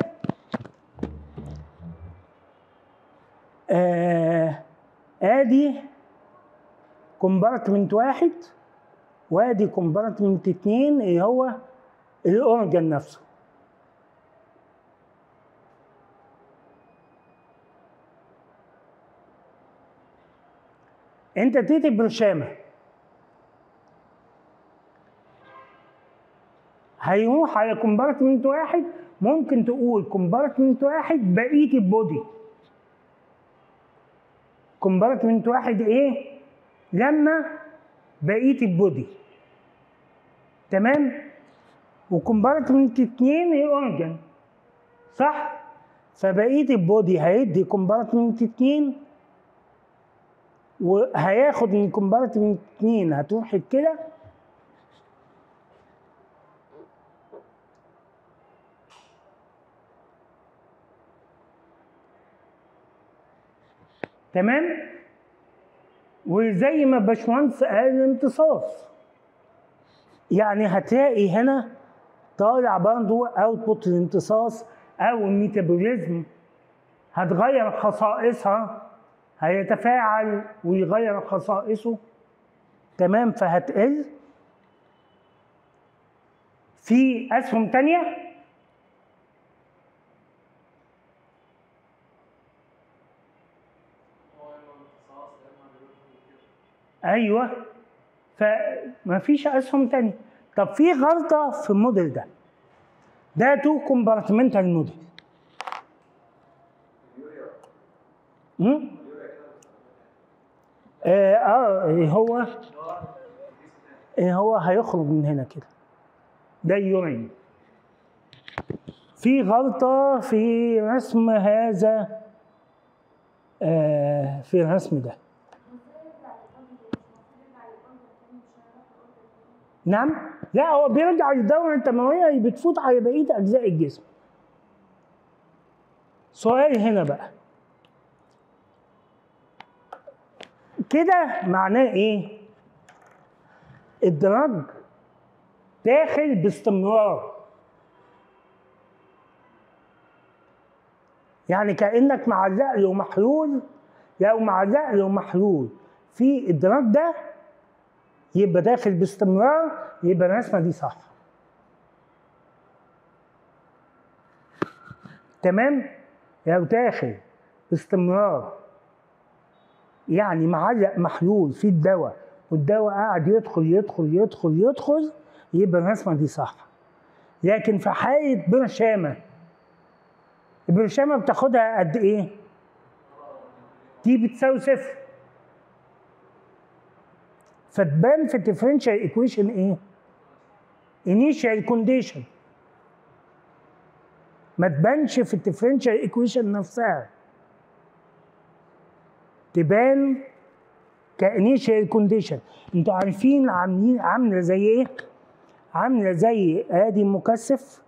آه ادي كومبارتمنت واحد وادي كومبارتمنت اتنين اللي هو الاورجن نفسه انت تيجي برشامه هيروح على كومبارتمنت واحد ممكن تقول كومبارتمنت واحد بقيه البودي كومبارتمنت واحد ايه لما بقيه البودي تمام وكومبارتمنت اتنين هي اورجن صح فبقيه البودي هيدي كومبارتمنت اتنين وهياخد من كومبارتمنت اتنين هتروح الكلى تمام وزي ما باشمهندس قال الامتصاص يعني هتلاقي هنا طالع برضو اوتبوت الامتصاص او الميتابوليزم هتغير خصائصها هيتفاعل ويغير خصائصه تمام فهتقل في اسهم تانية ايوه فما فيش اسهم تانية طب في غلطه في الموديل ده ده تو كومبارتمنتال موديل امم اه آه، هو إيه هو هيخرج من هنا كده ده يورين في غلطة في رسم هذا آه في الرسم ده نعم لا هو بيرجع للدورة الدموية بتفوت على بقية أجزاء الجسم سؤال هنا بقى كده معناه ايه الدرج داخل باستمرار يعني كانك معلق له محلول لو معلق له محلول في الدرج ده يبقى داخل باستمرار يبقى الرسمه دي صح تمام لو داخل باستمرار يعني معلق محلول في الدواء والدواء قاعد يدخل يدخل يدخل يدخل يبقى الرسمه دي صح لكن في حاله برشامه البرشامه بتاخدها قد ايه؟ دي بتساوي صفر فتبان في الديفرنشال ايكويشن ايه؟ انيشال كونديشن ما تبانش في الديفرنشال ايكويشن نفسها تبان كانيشال كونديشن انتوا عارفين عاملين عامله زي ايه؟ عامله زي ادي مكثف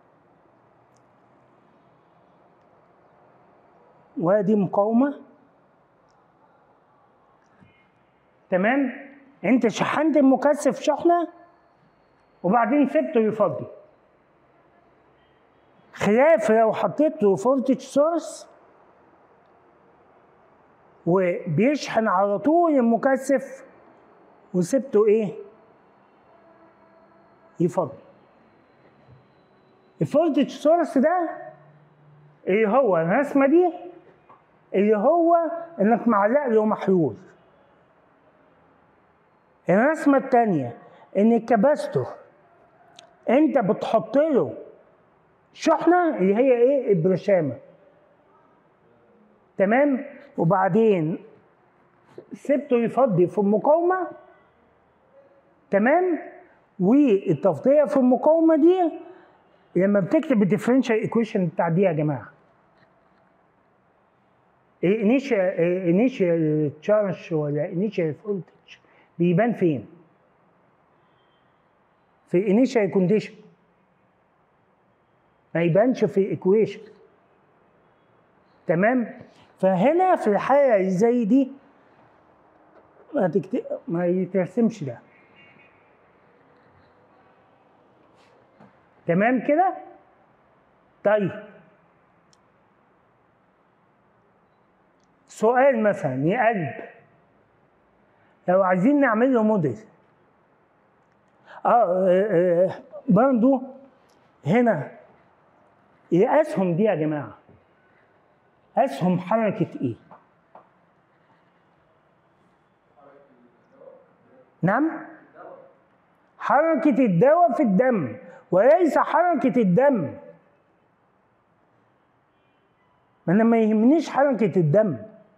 وادي مقاومه تمام انت شحنت المكثف شحنه وبعدين سبته يفضي خلاف لو حطيت له فولتج سورس وبيشحن على طول المكثف وسبته ايه يفضي الفولتج سورس ده اللي هو الرسمه دي اللي هو انك معلق له محلول الرسمه الثانيه ان الكباستور انت بتحط له شحنه اللي هي ايه البرشامه تمام وبعدين سبته يفضي في المقاومه تمام والتفضيه في المقاومه دي لما بتكتب الديفرنشال ايكويشن بتاع دي يا جماعه انيشال انيشال تشارج ولا انيشال فولتج بيبان فين؟ في انيشال كونديشن ما يبانش في ايكويشن تمام فهنا في الحاله اللي زي دي ما تكت... ما يترسمش ده تمام كده طيب سؤال مثلا يا قلب لو عايزين نعمل له موديل اه, آه, آه برضو هنا ايه اسهم دي يا جماعه اسهم حركه ايه نعم حركه الدواء في الدم وليس حركه الدم ما انا ما يهمنيش حركه الدم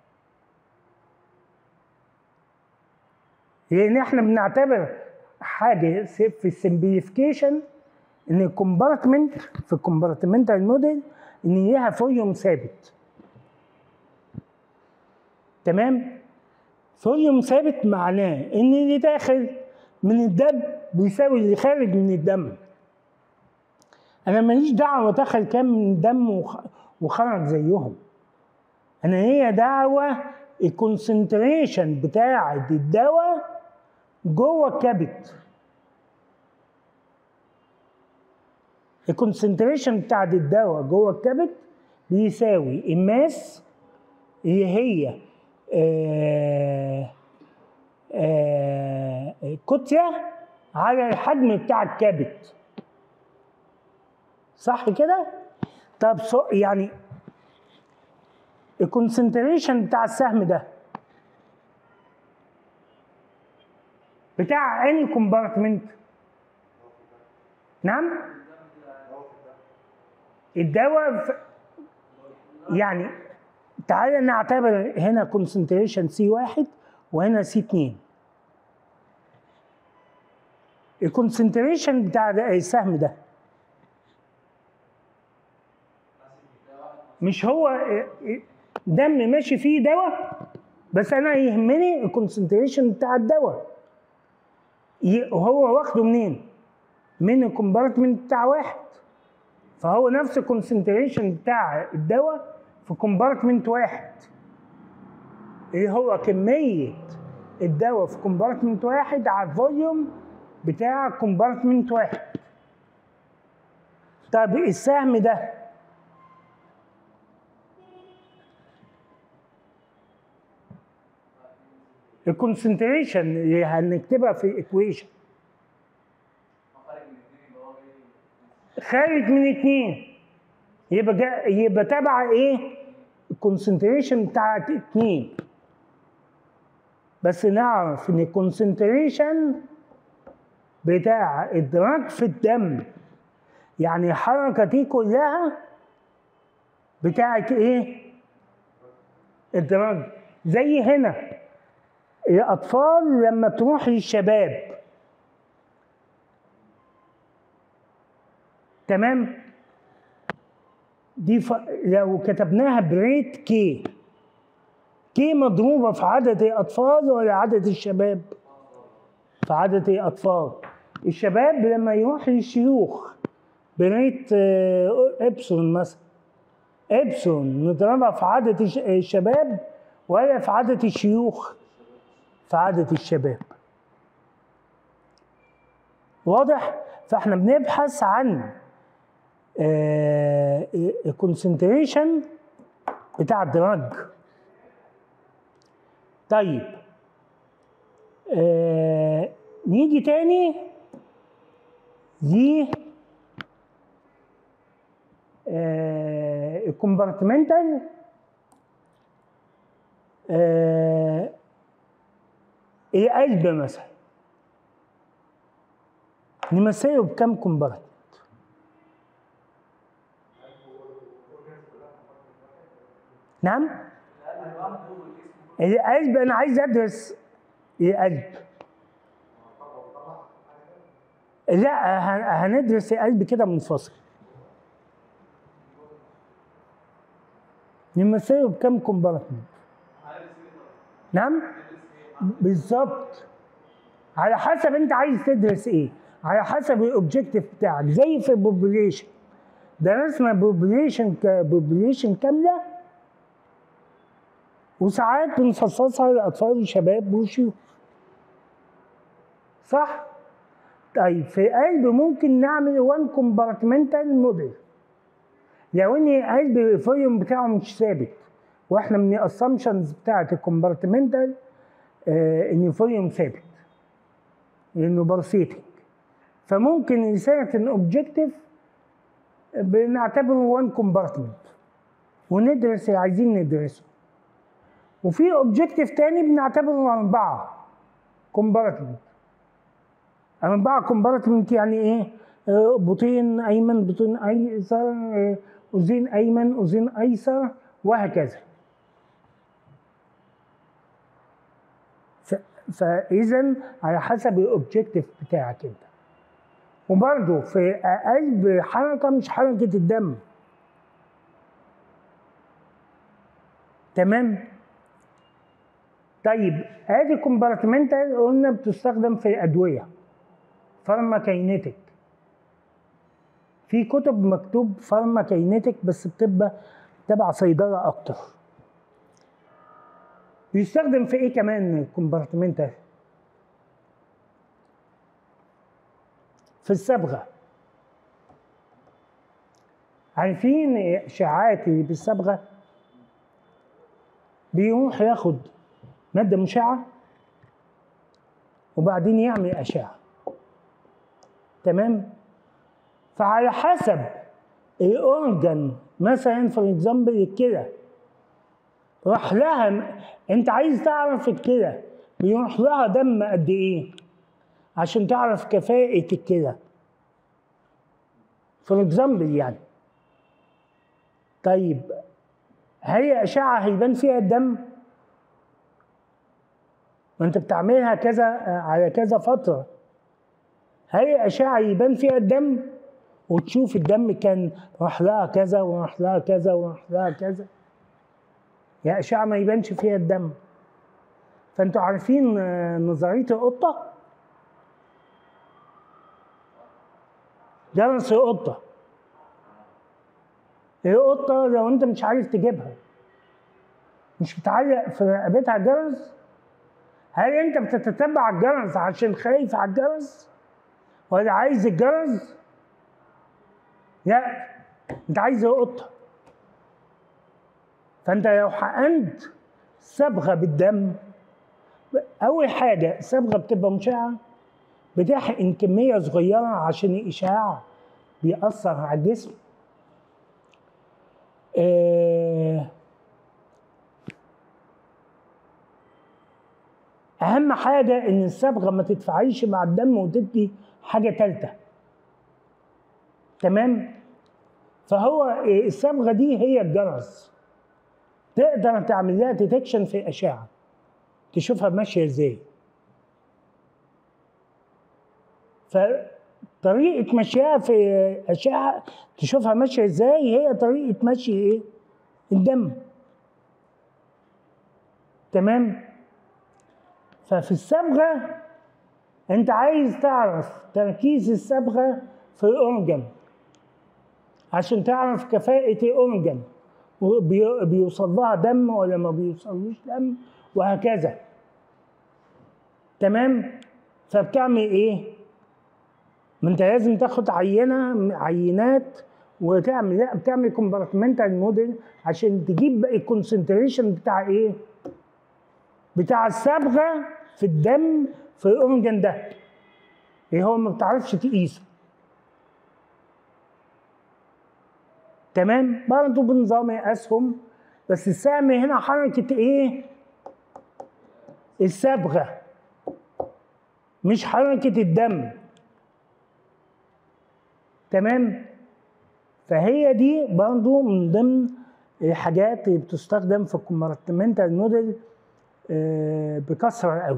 لان احنا بنعتبر حاجه في السمبليفيكيشن ان الكومبارتمنت في الكومبارتمنتال موديل ان ليها فوليوم ثابت تمام فوليوم ثابت معناه ان اللي داخل من الدم بيساوي اللي خارج من الدم انا ماليش دعوه دخل كام من الدم وخرج زيهم انا هي دعوه الكونسنتريشن بتاع الدواء جوه الكبد الكونسنتريشن بتاع الدواء جوه الكبد بيساوي الماس اللي هي آه آه كتلة على الحجم بتاع الكبد صح كده؟ طب يعني الكونسنتريشن بتاع السهم ده بتاع اني كومبارتمنت نعم الدواء ف... يعني تعالى نعتبر هنا كونسنتريشن سي واحد وهنا سي اتنين الكونسنتريشن بتاع ده- السهم ده مش هو دم ماشي فيه دواء بس انا يهمني الكونسنتريشن بتاع الدواء ي- هو واخده منين؟ من الكومبارتمنت بتاع واحد فهو نفس الكونسنتريشن بتاع الدواء في كومبارتمنت واحد ايه هو كمية الدواء في كومبارتمنت واحد على الفوليوم بتاع كومبارتمنت واحد طب السهم ده الكونسنتريشن اللي هنكتبها في الايكويشن خارج من اتنين يبقى جا يبقى تبع ايه؟ الكونسنتريشن بتاعت اتنين بس نعرف ان الكونسنتريشن بتاع الدراج في الدم يعني الحركة دي كلها بتاعت ايه؟ الدراج زي هنا الأطفال لما تروح للشباب تمام دي ف... لو كتبناها بريت كي كي مضروبة في عدد الأطفال ولا عدد الشباب؟ في عدد الأطفال الشباب لما يروح للشيوخ بريت آه، إبسون مثلا إبسون نضربها في عدد الش- الشباب ولا في عدد الشيوخ؟ في عدد الشباب واضح؟ فاحنا بنبحث عن الكونسنتريشن بتاع الدراج طيب آه نيجي تاني ل الكومبارتمنتال القلب مثلا نمثله بكم كومبارتمنت نعم القلب انا عايز ادرس القلب لا ه- هندرس القلب كده منفصل نمثله بكم كومبارتمنت نعم بالظبط على حسب انت عايز تدرس ايه على حسب الاوبجيكتيف بتاعك زي في البوبوليشن درسنا بوبوليشن كبوبوليشن كامله وساعات بنخصصها لاطفال وشباب وشيوخ صح طيب في قلب ممكن نعمل وان كومبارتمنتال موديل لو ان قلب الفوليوم بتاعه مش ثابت واحنا من الاسامبشنز بتاعت الكومبارتمنتال آه ان الفوليوم ثابت لانه برسيتنج فممكن certain اوبجيكتيف بنعتبره وان كومبارتمنت وندرس اللي عايزين ندرسه وفي اوبجيكتيف تاني بنعتبره اربعه كومبارتمنت اربعه كومبارتمنت يعني ايه؟ آه، بطين ايمن بطين ايسر آه، اذين ايمن اذين ايسر وهكذا ف- فاذا على حسب الاوبجيكتيف بتاعك انت وبرضه في قلب حركه مش حركه الدم تمام طيب ادي كومبارتمنتال قلنا بتستخدم في الادويه فارماكاينيتك في كتب مكتوب فارماكاينيتك بس بتبقى تبع صيدله اكتر بيستخدم في ايه كمان الكومبارتمنتال في الصبغه عارفين اشاعات اللي بالصبغه بيروح ياخد ماده مشعه وبعدين يعمل اشعه تمام فعلى حسب الاورجن مثلا فور اكزامبل الكلى راح لها انت عايز تعرف الكلى بيروح لها دم قد ايه عشان تعرف كفاءة الكلى فور اكزامبل يعني طيب هل أشعة هيبان فيها الدم؟ ما انت بتعملها كذا على كذا فترة هل أشعة يبان فيها الدم؟ وتشوف الدم كان راح لها كذا وراح لها كذا وراح لها كذا يا أشعة ما يبانش فيها الدم فانتوا عارفين نظرية القطة؟ جرس القطة القطة لو انت مش عارف تجيبها مش بتعلق في رقبتها جرس هل انت بتتتبع الجرس عشان خايف على الجرس ولا عايز الجرس لا انت عايز القطة فانت لو حقنت صبغة بالدم اول حاجة الصبغة بتبقى مشعة بتحقن كمية صغيرة عشان الإشعاع بيأثر على الجسم آه أهم حاجة إن الصبغة ما تتفاعلش مع الدم وتدي حاجة تالتة تمام فهو الصبغة دي هي الجرس تقدر تعمل لها ديتكشن في الأشعة تشوفها ماشية ازاي فطريقة مشيها في أشعة تشوفها ماشية ازاي هي طريقة مشي ايه؟ الدم تمام؟ ففي الصبغة انت عايز تعرف تركيز الصبغة في الأورجن عشان تعرف كفاءة الأورجن بيوصل لها دم ولا ما بيوصلوش دم وهكذا تمام فبتعمل ايه ما انت لازم تاخد عينه عينات وتعمل لا بتعمل كومبارتمنتال موديل عشان تجيب الكونسنتريشن بتاع ايه بتاع الصبغه في الدم في الاورجن ده ايه هو ما بتعرفش تقيسه تمام برضه بنظام اسهم بس السهم هنا حركه ايه الصبغه مش حركه الدم تمام فهي دي برضو من ضمن الحاجات اللي بتستخدم في الكومبارتمنتال موديل بكثره قوي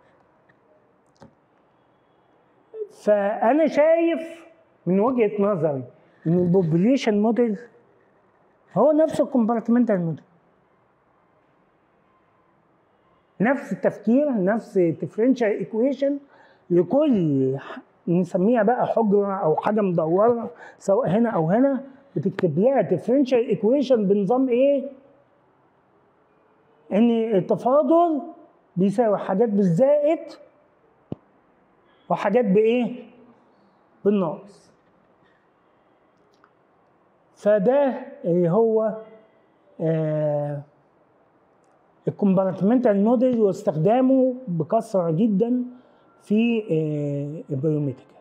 فانا شايف من وجهه نظري ان البوبوليشن موديل هو نفس الكومبارتمنتال موديل نفس التفكير نفس ديفرنشال ايكويشن لكل نسميها بقى حجره او حاجه مدوره سواء هنا او هنا بتكتب لها ديفرنشال ايكويشن بنظام ايه؟ ان التفاضل بيساوي حاجات بالزائد وحاجات بايه؟ بالناقص فده اللي هو آه الكومبارتمنتال موديل واستخدامه بكثره جدا في البيوميتريكا